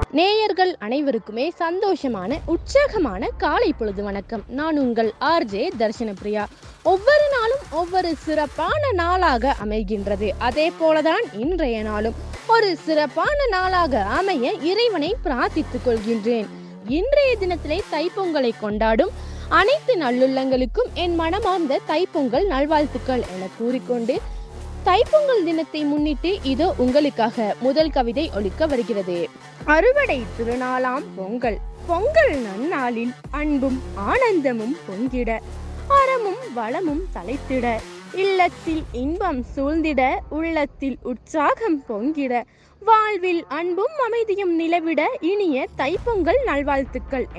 நேயர்கள் அனைவருக்குமே சந்தோஷமான உற்சாகமான காலை பொழுது வணக்கம் நான் உங்கள் ஆர்ஜே தர்ஷன பிரியா ஒவ்வொரு நாளும் ஒவ்வொரு சிறப்பான நாளாக அமைகின்றது அதே போலதான் இன்றைய நாளும் ஒரு சிறப்பான நாளாக அமைய இறைவனை பிரார்த்தித்துக் கொள்கின்றேன் இன்றைய தினத்திலே தைப்பொங்கலை கொண்டாடும் அனைத்து நல்லுள்ளங்களுக்கும் என் மனமார்ந்த தைப்பொங்கல் நல்வாழ்த்துக்கள் என கூறிக்கொண்டு தைப்பொங்கல் தினத்தை முன்னிட்டு இது உங்களுக்காக முதல் கவிதை ஒலிக்க வருகிறது அறுவடை திருநாளாம் பொங்கல் பொங்கல் நன்னாளில் அன்பும் ஆனந்தமும் பொங்கிட அறமும் வளமும் தலைத்திட இல்லத்தில் இன்பம் சூழ்ந்திட உள்ளத்தில் உற்சாகம் பொங்கிட வாழ்வில் அன்பும் அமைதியும் நிலவிட இனிய தைப்பொங்கல் நல்வாழ்த்துக்கள்